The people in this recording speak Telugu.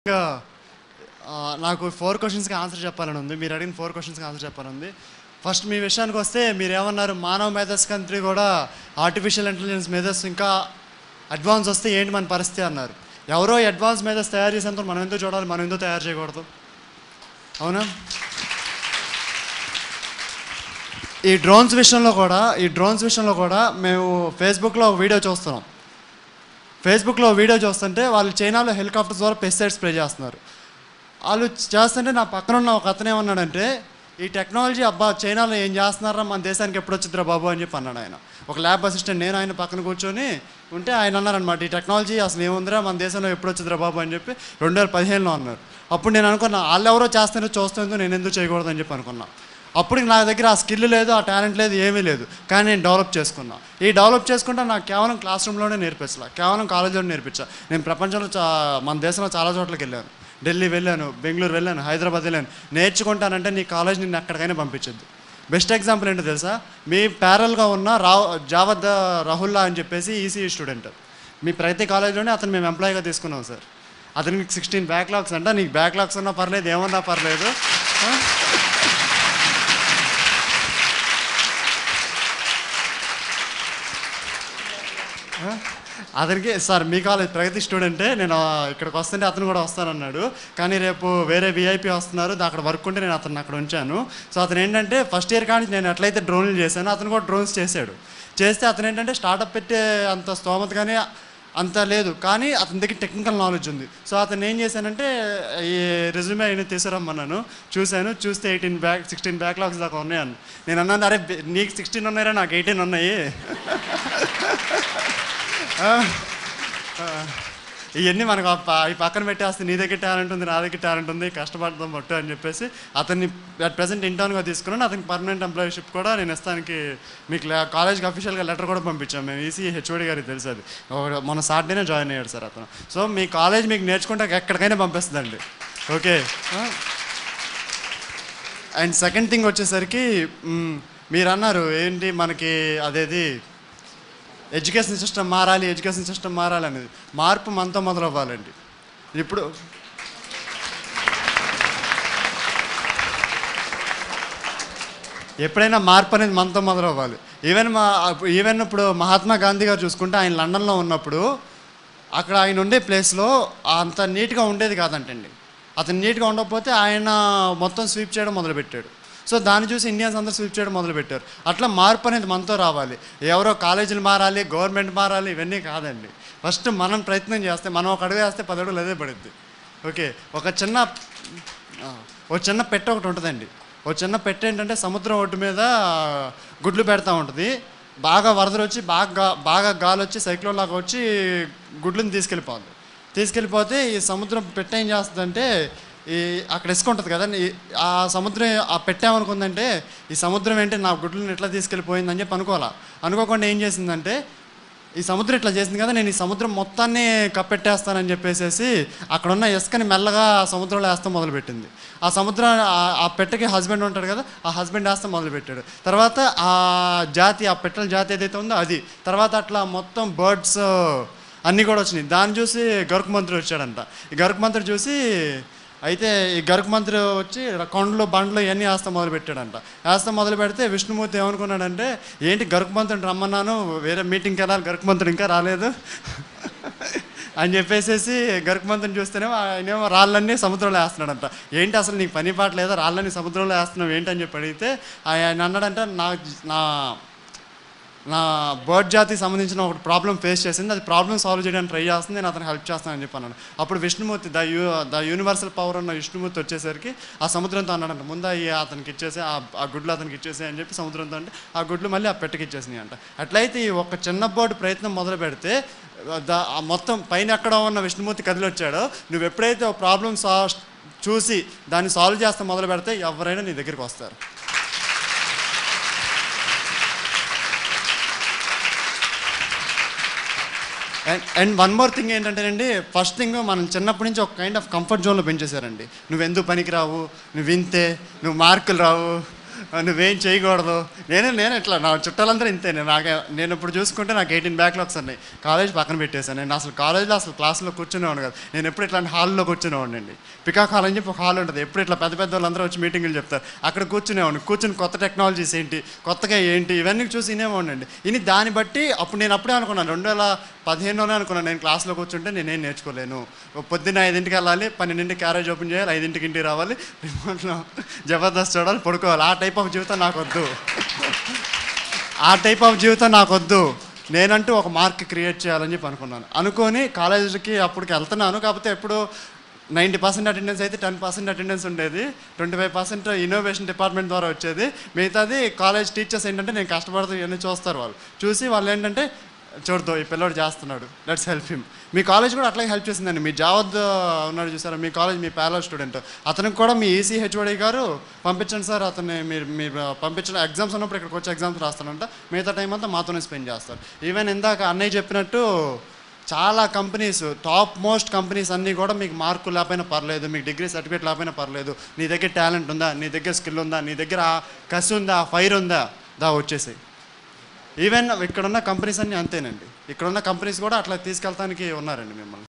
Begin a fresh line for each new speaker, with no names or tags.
ఇంకా ఆ, నాకు ఫోర్ క్వశ్చన్స్కి ఆన్సర్ చెప్పాలని ఉంది మీరు అడిగిన ఫోర్ క్వశ్చన్స్కి ఆన్సర్ చెప్పాలని ఉంది ఫస్ట్ మీ విషయానికి వస్తే మీరు ఏమన్నారు మానవ మేధస్ కంట్రీ కూడా ఆర్టిఫిషియల్ ఇంటెలిజెన్స్ మేధస్ ఇంకా అడ్వాన్స్ వస్తే ఏంటి మన పరిస్థితి అన్నారు ఎవరో అడ్వాన్స్ మేధస్ తయారు చేసేంత మనం ఎందుకు చూడాలి మనం ఎందుకు తయారు చేయకూడదు అవునా ఈ డ్రోన్స్ విషయంలో కూడా ఈ డ్రోన్స్ విషయంలో కూడా మేము ఫేస్బుక్లో ఒక వీడియో చూస్తున్నాం ఫేస్బుక్లో వీడియో చూస్తుంటే వాళ్ళు చైనాలో హెలికాప్టర్ ద్వారా పెస్టిసైడ్ స్ప్రే చేస్తున్నారు వాళ్ళు చేస్తుంటే నా పక్కన ఉన్న ఒక అతను ఏమన్నాడంటే ఈ టెక్నాలజీ అబ్బా చైనాలో ఏం చేస్తున్నారా మన దేశానికి ఎప్పుడు వచ్చిద్దిరా బాబు అని చెప్పి అన్నాడు ఆయన ఒక ల్యాబ్ అసిస్టెంట్ నేను ఆయన పక్కన కూర్చొని ఉంటే ఆయన అన్నారనమాట ఈ టెక్నాలజీ అసలు ఏముందిరా మన దేశంలో ఎప్పుడు వచ్చిద్దిరా బాబు అని చెప్పి రెండు వేల పదిహేనులో అన్నారు అప్పుడు నేను అనుకున్నా వాళ్ళు ఎవరో చేస్తారో చూస్తుందో నేను ఎందుకు చేయకూడదు అని చెప్పి అనుకున్నా అప్పుడు నా దగ్గర ఆ స్కిల్ లేదు ఆ టాలెంట్ లేదు ఏమీ లేదు కానీ నేను డెవలప్ చేసుకున్నా ఈ డెవలప్ చేసుకుంటే నాకు కేవలం క్లాస్ రూమ్లోనే నేర్పించలే కేవలం కాలేజీలో నేర్పించా నేను ప్రపంచంలో చా మన దేశంలో చాలా చోట్లకి వెళ్ళాను ఢిల్లీ వెళ్ళాను బెంగళూరు వెళ్ళాను హైదరాబాద్ వెళ్ళాను నేర్చుకుంటానంటే నీ కాలేజ్ నిన్ను ఎక్కడికైనా పంపించద్దు బెస్ట్ ఎగ్జాంపుల్ ఏంటో తెలుసా మీ ప్యారల్గా ఉన్న రా జావద్ రాహుల్లా అని చెప్పేసి ఈసీ స్టూడెంట్ మీ ప్రతి కాలేజ్లోనే అతను మేము ఎంప్లాయీగా తీసుకున్నాం సార్ అతనికి సిక్స్టీన్ బ్యాక్లాగ్స్ అంట నీకు బ్యాక్లాగ్స్ ఉన్నా పర్లేదు ఏమన్నా పర్లేదు ఆ? అతనికి సార్ మీ కాలేజ్ ప్రగతి స్టూడెంటే నేను ఆ, ఇక్కడికి వస్తుంటే అతను కూడా వస్తానన్నాడు కానీ రేపు వేరే విఐపి వస్తున్నారు దా- అక్కడ వర్క్ ఉంటే నేను అతను అక్కడ ఉంచాను సో అతను ఏంటంటే ఫస్ట్ ఇయర్ కానీ నేను ఎట్లయితే డ్రోన్లు చేశానో అతను కూడా డ్రోన్స్ చేశాడు చేస్తే అతను ఏంటంటే స్టార్టప్ పెట్టే అంత స్తోమత కానీ అంత లేదు కానీ అతని దగ్గర టెక్నికల్ నాలెడ్జ్ ఉంది సో అతను ఏం చేశానంటే ఈ రెజ్యూమే అయినా తీసుకురమ్మన్నాను చూశాను చూస్తే ఎయిటీన్ బ్యాక్ సిక్స్టీన్ బ్యాక్లాగ్స్ దాకా ఉన్నాయని నేను అన్నాను అరే బె- నీకు సిక్స్టీన్ ఉన్నాయరా నాకు ఎయిటీన్ ఉన్నాయి ఇవన్నీ మనకు ఆ ప- ఈ పక్కన పెట్టేస్తే నీ దగ్గర టాలెంట్ ఉంది నా దగ్గర టాలెంట్ ఉంది కష్టపడదాం పట్టు అని చెప్పేసి అతన్ని అట్ ప్రజెంట్ ఇంటర్న్గా తీసుకున్నాను అతనికి పర్మనెంట్ ఎంప్లాయీషిప్ కూడా నేను ఇస్తానికి మీకు లే- కాలేజ్కి అఫీషియల్గా లెటర్ కూడా పంపించాం మేము ఈసీ హెచ్ఓడి గారికి తెలుసు అది ఒక- మొన్న సాటర్డేనే జాయిన్ అయ్యాడు సార్ అతను సో మీ కాలేజ్ మీకు నేర్చుకుంటే ఎక్కడికైనా పంపిస్తుందండి ఓకే అండ్ సెకండ్ థింగ్ వచ్చేసరికి మ్, మీరు అన్నారు ఏంటి మనకి అదేది ఎడ్యుకేషన్ సిస్టమ్ మారాలి ఎడ్యుకేషన్ సిస్టమ్ మారాలి అనేది మార్పు మనతో మొదలవ్వాలండి ఇప్పుడు ఎప్పుడైనా మార్పు అనేది మనతో మొదలవ్వాలి ఈవెన్ మా ఈవెన్ ఇప్పుడు మహాత్మా గాంధీ గారు చూసుకుంటే ఆయన లండన్లో ఉన్నప్పుడు అక్కడ ఆయన ఉండే ప్లేస్లో అంత నీట్గా ఉండేది కాదంటండి అతను నీట్గా ఉండకపోతే ఆయన మొత్తం స్వీప్ చేయడం మొదలుపెట్టాడు సో దాన్ని చూసి ఇండియన్స్ అందరూ స్వీప్ చేయడం మొదలుపెట్టారు అట్లా మార్పు అనేది మనతో రావాలి ఎవరో కాలేజీలు మారాలి గవర్నమెంట్ మారాలి ఇవన్నీ కాదండి ఫస్ట్ మనం ప్రయత్నం చేస్తే మనం ఒక అడుగు వేస్తే పది అడుగులు అదే పడుద్ది ఓకే ఒక చిన్న ఆ, ఒక చిన్న పెట్టె ఒకటి ఉంటుందండి ఒక చిన్న పెట్టె ఏంటంటే సముద్రం ఒడ్డు మీద గుడ్లు పెడతా ఉంటుంది బాగా వరదలు వచ్చి బాగా గా- బాగా గాలి వచ్చి సైక్లోన్ లాగా వచ్చి గుడ్లను తీసుకెళ్ళిపోతుంది తీసుకెళ్ళిపోతే ఈ సముద్రం పెట్టె ఏం చేస్తుందంటే ఈ అక్కడ ఇసుక ఉంటుంది కదా ఈ- ఆ సముద్రం ఆ పెట్టామనుకుందంటే ఈ సముద్రం ఏంటి నా గుడ్లను ఎట్లా తీసుకెళ్ళిపోయిందని చెప్పి అనుకోవాలా అనుకోకుండా ఏం చేసిందంటే ఈ సముద్రం ఇట్లా చేసింది కదా నేను ఈ సముద్రం మొత్తాన్ని కప్పెట్టేస్తానని చెప్పేసేసి అక్కడ ఉన్న ఇసుకని మెల్లగా ఆ సముద్రంలో వేస్తాం మొదలుపెట్టింది ఆ సముద్రం ఆ- ఆ పెట్టకి హస్బెండ్ ఉంటాడు కదా ఆ హస్బెండ్ వేస్తాం మొదలుపెట్టాడు తర్వాత ఆ జాతి ఆ పెట్టల జాతి ఏదైతే ఉందో అది తర్వాత అట్లా మొత్తం బర్డ్స్ అన్నీ కూడా వచ్చినాయి దాన్ని చూసి గరుక్ మంత్రి వచ్చాడంట ఈ గరుక్ మంత్రి చూసి అయితే ఈ గరుక్ మంత్రి వచ్చి కొండలు బండ్లు ఇవన్నీ వేస్తాం మొదలు పెట్టాడంట వేస్తాం మొదలు పెడితే విష్ణుమూర్తి ఏమనుకున్నాడంటే ఏంటి గరుక్ మంత్రిని రమ్మన్నాను వేరే మీటింగ్కి వెళ్ళాలి గరుక్ మంత్రి ఇంకా రాలేదు అని చెప్పేసేసి గరుక్ మంత్రిని చూస్తేనేమో ఆయనేమో రాళ్ళన్నీ సముద్రంలో వేస్తున్నాడంట ఏంటి అసలు నీకు పని పాట లేదా రాళ్ళన్నీ సముద్రంలో వేస్తున్నావు ఏంటి అని చెప్పి అడిగితే ఆయన అన్నాడంటే నా నా నా బర్డ్ జాతికి సంబంధించిన ఒక ప్రాబ్లం ఫేస్ చేసింది అది ప్రాబ్లం సాల్వ్ చేయడానికి ట్రై చేస్తుంది నేను అతను హెల్ప్ చేస్తానని చెప్పి అన్నాను అప్పుడు Vishnumurthy the you the universal power ఉన్న విష్ణుమూర్తి వచ్చేసరికి ఆ సముద్రంతో అన్నాడంట ముందు అవి అతనికి ఇచ్చేసి ఆ ఆ గుడ్లు అతనికి ఇచ్చేసి అని చెప్పి సముద్రంతో అంటే ఆ గుడ్లు మళ్ళీ ఆ పెట్టకి ఇచ్చేసినాయి అంట అట్లయితే ఈ ఒక చిన్న బోర్డు ప్రయత్నం మొదలు పెడితే ద- ఆ మొత్తం పైన ఎక్కడ ఉన్న విష్ణుమూర్తి కదిలి వచ్చాడో నువ్వు ఎప్పుడైతే ఒక ప్రాబ్లం సా చూసి దాన్ని సాల్వ్ చేస్తే మొదలు పెడితే ఎవరైనా నీ దగ్గరికి వస్తారు and and one more thing ఏంటంటేనండి ఫస్ట్ థింగ్ మనం చిన్నప్పటి నుంచి ఒక కైండ్ ఆఫ్ కంఫర్ట్ జోన్లో పెంచేశారండి నువ్వు ఎందుకు పనికిరావు నువ్వు వింతే నువ్వు మార్కులు రావు నువ్వేం చేయకూడదు నేనే నేను ఇట్లా నా చుట్టాలందరూ ఇంతే నేను నాకు నేను ఇప్పుడు చూసుకుంటే నాకు ఎయిటీన్ బ్యాక్లాగ్స్ ఉన్నాయి కాలేజ్ పక్కన పెట్టేశాను నేను అసలు కాలేజ్లో అసలు క్లాస్లో కూర్చునేవాడు కదా నేను ఎప్పుడు ఇట్లాంటి హాల్లో కూర్చునేవాడిని అండి పికాక్ హాల్ అని చెప్పి ఒక హాల్ ఉంటుంది ఎప్పుడు ఇట్లా పెద్ద పెద్ద వాళ్ళందరూ వచ్చి మీటింగ్లు చెప్తారు అక్కడ కూర్చునేవాడిని కూర్చుని కొత్త టెక్నాలజీస్ ఏంటి కొత్తగా ఏంటి ఇవన్నీ చూసి వినేవాడిని అండి ఇని దాన్ని బట్టి అప్పుడు నేను అప్పుడే అనుకున్నాను రెండు వేల పదిహేనులోనే అనుకున్నాను నేను క్లాస్లో కూర్చుంటే నేనేం నేర్చుకోలేను పొద్దున్న ఐదింటికి వెళ్ళాలి పన్నెండింటికి క్యారేజ్ ఓపెన్ చేయాలి ఐదింటికి ఇంటికి రావాలి రిమోట్లో జబర్దస్త్ చూడాలి పడుకోవాలి ఆ టైప్ ఆఫ్ జీవితం నాకు వద్దు ఆ టైప్ ఆఫ్ జీవితం నాకు వద్దు నేనంటూ ఒక మార్క్ క్రియేట్ చేయాలని చెప్పి అనుకున్నాను అనుకొని కాలేజీకి అప్పటికి వెళ్తున్నాను కాకపోతే ఎప్పుడు నైంటీ పర్సెంట్ అటెండెన్స్ అయితే టెన్ పర్సెంట్ అటెండెన్స్ ఉండేది twenty five percent innovation department ద్వారా వచ్చేది మిగతాది కాలేజ్ టీచర్స్ ఏంటంటే నేను కష్టపడుతూ ఇవన్నీ చూస్తారు వాళ్ళు చూసి వాళ్ళు ఏంటంటే చూడదు ఈ పిల్లోడు చేస్తున్నాడు లెట్స్ హెల్ప్ హిమ్ మీ కాలేజ్ కూడా అట్లాగే హెల్ప్ చేసిందండి మీ జావద్ ఉన్నాడు చూసారా మీ కాలేజ్ మీ ప్యారల్ స్టూడెంట్ అతనికి కూడా మీ ఈసీ హెచ్ఓడి గారు పంపించండి సార్ అతన్ని మీరు మీరు పంపించిన ఎగ్జామ్స్ ఉన్నప్పుడు ఇక్కడికి వచ్చి ఎగ్జామ్స్ రాస్తానంట మిగతా టైం అంతా మాతోనే స్పెండ్ చేస్తారు ఈవెన్ ఇందాక అన్నయ్య చెప్పినట్టు చాలా కంపెనీస్ టాప్ మోస్ట్ కంపెనీస్ అన్నీ కూడా మీకు మార్కులు లేకపోయినా పర్లేదు మీకు డిగ్రీ సర్టిఫికేట్ లేకపోయినా పర్లేదు నీ దగ్గర టాలెంట్ ఉందా నీ దగ్గర స్కిల్ ఉందా నీ దగ్గర ఆ కసి ఉందా ఫైర్ ఉందా దా వచ్చేసాయి ఈవెన్ ఇక్కడున్న కంపెనీస్ అన్నీ అంతేనండి ఇక్కడున్న కంపెనీస్ కూడా అట్లా తీసుకెళ్తానికి ఉన్నారండి మిమ్మల్ని